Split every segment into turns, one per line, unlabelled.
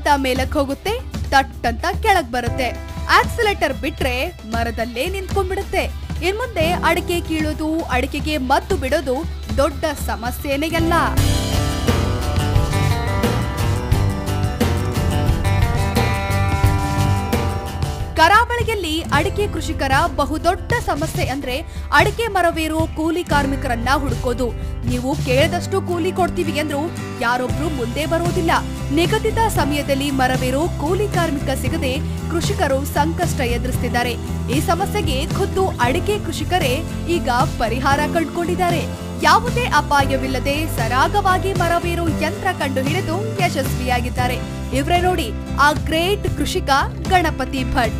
ಅಂತ ಮೇಲಕ್ ಹೋಗುತ್ತೆ ತಟ್ ಅಂತ ಕೆಳಗ್ ಬರುತ್ತೆ ಆಕ್ಸಿಲೇಟರ್ ಬಿಟ್ರೆ ಮರದಲ್ಲೇ ನಿಂತ್ಕೊಂಡ್ಬಿಡುತ್ತೆ ಇನ್ ಮುಂದೆ ಅಡಿಕೆ ಕೀಳೋದು ಅಡಿಕೆಗೆ ಮದ್ದು ಬಿಡೋದು ದೊಡ್ಡ ಸಮಸ್ಯೆನೇ ಅಲ್ಲ ಕರಾವಳಿಯಲ್ಲಿ ಅಡಿಕೆ ಕೃಷಿಕರ ಬಹುದೊಡ್ಡ ಸಮಸ್ಯೆ ಅಂದ್ರೆ ಅಡಿಕೆ ಮರವೇರೋ ಕೂಲಿ ಕಾರ್ಮಿಕರನ್ನ ಹುಡುಕೋದು ನೀವು ಕೇಳಿದಷ್ಟು ಕೂಲಿ ಕೊಡ್ತೀವಿ ಅಂದ್ರು ಯಾರೊಬ್ರು ಮುಂದೆ ಬರೋದಿಲ್ಲ ನಿಗದಿತ ಸಮಯದಲ್ಲಿ ಮರವೇರೋ ಕೂಲಿ ಕಾರ್ಮಿಕ ಸಿಗದೆ ಕೃಷಿಕರು ಸಂಕಷ್ಟ ಎದುರಿಸ್ತಿದ್ದಾರೆ ಈ ಸಮಸ್ಯೆಗೆ ಖುದ್ದು ಅಡಿಕೆ ಕೃಷಿಕರೇ ಈಗ ಪರಿಹಾರ ಕಂಡುಕೊಂಡಿದ್ದಾರೆ ಯಾವುದೇ ಅಪಾಯವಿಲ್ಲದೆ ಸರಾಗವಾಗಿ ಮರವೇರೋ ಯಂತ್ರ ಕಂಡು ಹಿಡಿದು ಯಶಸ್ವಿಯಾಗಿದ್ದಾರೆ ಇವ್ರೆ ನೋಡಿ ಆ ಗ್ರೇಟ್ ಕೃಷಿಕ ಗಣಪತಿ ಭಟ್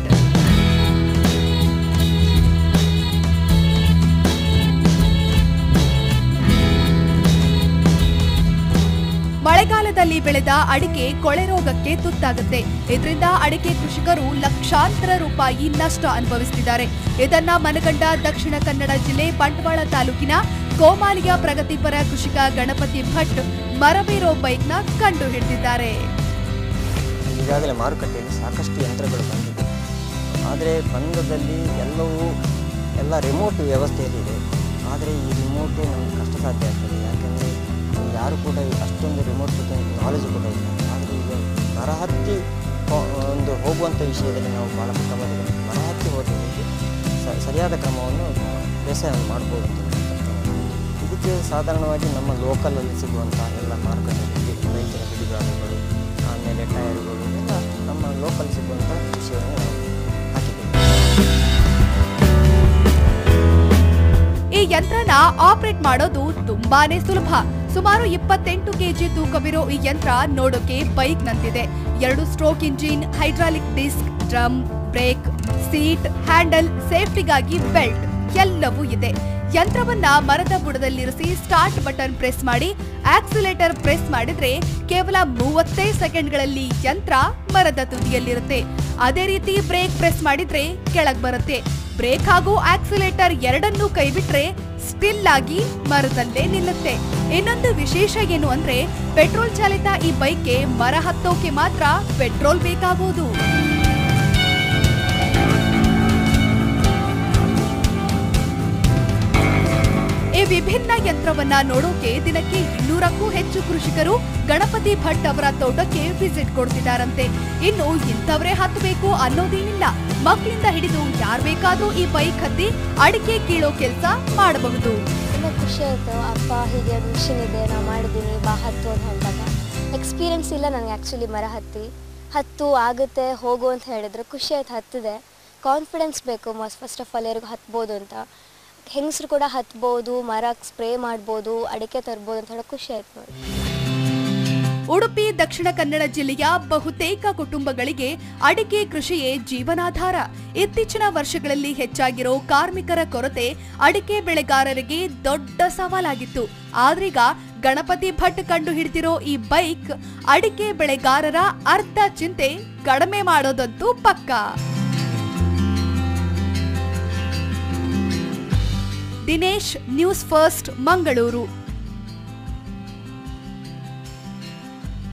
ಮಳೆಗಾಲದಲ್ಲಿ ಬೆಳೆದ ಅಡಿಕೆ ಕೊಳೆ ರೋಗಕ್ಕೆ ತುತ್ತಾಗುತ್ತೆ ಇದರಿಂದ ಅಡಿಕೆ ಕೃಷಿಕರು ಲಕ್ಷಾಂತರ ರೂಪಾಯಿ ನಷ್ಟ ಅನುಭವಿಸುತ್ತಿದ್ದಾರೆ ಇದನ್ನ ಮನಗಂಡ ದಕ್ಷಿಣ ಕನ್ನಡ ಜಿಲ್ಲೆ ಬಂಟ್ವಾಳ ತಾಲೂಕಿನ ಕೋಮಾಲಿಯ ಪ್ರಗತಿಪರ ಕೃಷಿಕ ಗಣಪತಿ ಭಟ್ ಮರವೇರೋ ಬೈಕ್ನ ಕಂಡು ಹಿಡಿದಿದ್ದಾರೆ
ಈಗಾಗಲೇ ಮಾರುಕಟ್ಟೆಯಲ್ಲಿ ಸಾಕಷ್ಟು ಯಂತ್ರಗಳು ಬಂದಿದೆ ಆದರೆ ಬಂದದಲ್ಲಿ ಎಲ್ಲವೂ ಎಲ್ಲ ರಿಮೋಟ್ ವ್ಯವಸ್ಥೆಯಲ್ಲಿದೆ ಆದರೆ ಈ ರಿಮೋಟು ನಮಗೆ ಕಷ್ಟ ಸಾಧ್ಯ ಆಗ್ತದೆ ಯಾಕೆಂದರೆ ಯಾರು ಕೂಡ ಅಷ್ಟೊಂದು ರಿಮೋಟ್ ಬಗ್ಗೆ ನಾಲೆಜ್ ಕೂಡ ಇಲ್ಲ ಆದರೆ ಈಗ ಮರ ಹತ್ತಿ ಹೋ- ಒಂದು ಹೋಗುವಂಥ ವಿಷಯದಲ್ಲಿ ನಾವು ಭಾಳ ಕ್ರಮದಲ್ಲಿ ಮರ ಹತ್ತಿ ಹೋದವರಿಗೆ ಸ- ಸರಿಯಾದ ಕ್ರಮವನ್ನು ಬೇಸಾಯ ಮಾಡ್ಬೋದು ಅಂತ ಹೇಳ್ತಾರೆ. ಇದಕ್ಕೆ ಸಾಧಾರಣವಾಗಿ ನಮ್ಮ ಲೋಕಲಲ್ಲಿ ಸಿಗುವಂಥ ಎಲ್ಲ ಮಾರುಕಟ್ಟೆಯಲ್ಲಿ ರೈತರ ಬಿಡಿಭಾಗಗಳು ಆಮೇಲೆ ಟೈರ್ಗಳು ಎಲ್ಲ ನಮ್ಮ ಲೋಕಲ್ ಸಿಗುವಂಥ ವಿಷಯವನ್ನು ನಾವು ಹಾಕಿದ್ದೇವೆ
ಈ ಯಂತ್ರನ ಆಪರೇಟ್ ಮಾಡೋದು ತುಂಬಾನೇ ಸುಲಭ ಸುಮಾರು ಇಪ್ಪತ್ತೆಂಟು ಕೆಜಿ ತೂಕವಿರೋ ಈ ಯಂತ್ರ ನೋಡೋಕೆ ಬೈಕ್ ನಂತಿದೆ ಎರಡು stroke engine hydraulic disc drum brake seat handle ಸೇಫ್ಟಿಗಾಗಿ ಬೆಲ್ಟ್ ಎಲ್ಲವೂ ಇದೆ ಯಂತ್ರವನ್ನ ಮರದ ಬುಡದಲ್ಲಿರಿಸಿ ಸ್ಟಾರ್ಟ್ ಬಟನ್ ಪ್ರೆಸ್ ಮಾಡಿ ಆಕ್ಸಿಲೇಟರ್ ಪ್ರೆಸ್ ಮಾಡಿದ್ರೆ ಕೇವಲ ಮೂವತ್ತೇ ಸೆಕೆಂಡ್ಗಳಲ್ಲಿ ಯಂತ್ರ ಮರದ ತುದಿಯಲ್ಲಿರುತ್ತೆ ಅದೇ ರೀತಿ ಬ್ರೇಕ್ ಪ್ರೆಸ್ ಮಾಡಿದ್ರೆ ಕೆಳಗ್ ಬರುತ್ತೆ ಬ್ರೇಕ್ ಹಾಗೂ ಆಕ್ಸಿಲೇಟರ್ ಎರಡನ್ನೂ ಕೈಬಿಟ್ರೆ ಸ್ಟಿಲ್ ಆಗಿ ಮರದಲ್ಲೇ ನಿಲ್ಲುತ್ತೆ ಇನ್ನೊಂದು ವಿಶೇಷ ಏನು ಅಂದ್ರೆ ಪೆಟ್ರೋಲ್ ಚಾಲಿತ ಈ ಬೈಕ್ಗೆ ಮರ ಹತ್ತೋಕೆ ಮಾತ್ರ ಪೆಟ್ರೋಲ್ ಬೇಕಾಗುವುದು ಈ ವಿಭಿನ್ನ ಯಂತ್ರವನ್ನ ನೋಡೋಕೆ ದಿನಕ್ಕೆ ಇನ್ನೂರಕ್ಕೂ ಹೆಚ್ಚು ಕೃಷಿಕರು ಗಣಪತಿ ಭಟ್ ಅವರ ತೋಟಕ್ಕೆ ವಿಸಿಟ್ ಕೊಡ್ತಿದ್ದಾರಂತೆ ಇನ್ನು ಇಂಥವ್ರೇ ಹತ್ತಬೇಕು ಅನ್ನೋದೇನಿಲ್ಲ ಮಕ್ಕಳಿಂದ ಹಿಡಿದು ಯಾರ್ ಬೇಕಾದ್ರೂ ಈ ಬೈಕ್ ಹತ್ತಿ ಅಡಿಕೆ ಕೀಳೋ ಕೆಲಸ ಮಾಡಬಹುದು
ತುಂಬ ಖುಷಿ ಆಯಿತು ಅಪ್ಪ ಹೀಗೆ ಒಂದು ಮಿಷನ್ ಇದೆ ನಾವು ಮಾಡಿದ್ದೀನಿ ಬಾ ಹತ್ತು ಅಂತ ಹೇಳಿದಾಗ ಎಕ್ಸ್ಪೀರಿಯನ್ಸ್ ಇಲ್ಲ ನನಗೆ ಆ್ಯಕ್ಚುಲಿ ಮರ ಹತ್ತಿ ಹತ್ತು ಆಗುತ್ತೆ ಹೋಗು ಅಂತ ಹೇಳಿದ್ರು ಖುಷಿ ಆಯ್ತು ಹತ್ತಿದೆ ಕಾನ್ಫಿಡೆನ್ಸ್ ಬೇಕು ಮಸ್ ಫಸ್ಟ್ ಆಫ್ ಆಲ್ ಯಾರಿಗೂ ಹತ್ಬೋದು ಅಂತ ಹೆಂಗಸರು ಕೂಡ ಹತ್ಬೋದು ಮರಕ್ಕೆ ಸ್ಪ್ರೇ ಮಾಡ್ಬೋದು ಅಡಿಕೆ ತರ್ಬೋದು ಅಂತ ಹೇಳಿ ಖುಷಿ ಆಯ್ತು ನೋಡಿ
ಉಡುಪಿ ದಕ್ಷಿಣ ಕನ್ನಡ ಜಿಲ್ಲೆಯ ಬಹುತೇಕ ಕುಟುಂಬಗಳಿಗೆ ಅಡಿಕೆ ಕೃಷಿಯೇ ಜೀವನಾಧಾರ ಇತ್ತೀಚಿನ ವರ್ಷಗಳಲ್ಲಿ ಹೆಚ್ಚಾಗಿರೋ ಕಾರ್ಮಿಕರ ಕೊರತೆ ಅಡಿಕೆ ಬೆಳೆಗಾರರಿಗೆ ದೊಡ್ಡ ಸವಾಲಾಗಿತ್ತು ಆದ್ರೀಗ ಗಣಪತಿ ಭಟ್ ಕಂಡು ಹಿಡಿದಿರೋ ಈ ಬೈಕ್ ಅಡಿಕೆ ಬೆಳೆಗಾರರ ಅರ್ಧ ಚಿಂತೆ ಕಡಿಮೆ ಮಾಡೋದಂತೂ ಪಕ್ಕಾ ದಿನೇಶ್ ನ್ಯೂಸ್ ಫಸ್ಟ್ ಮಂಗಳೂರು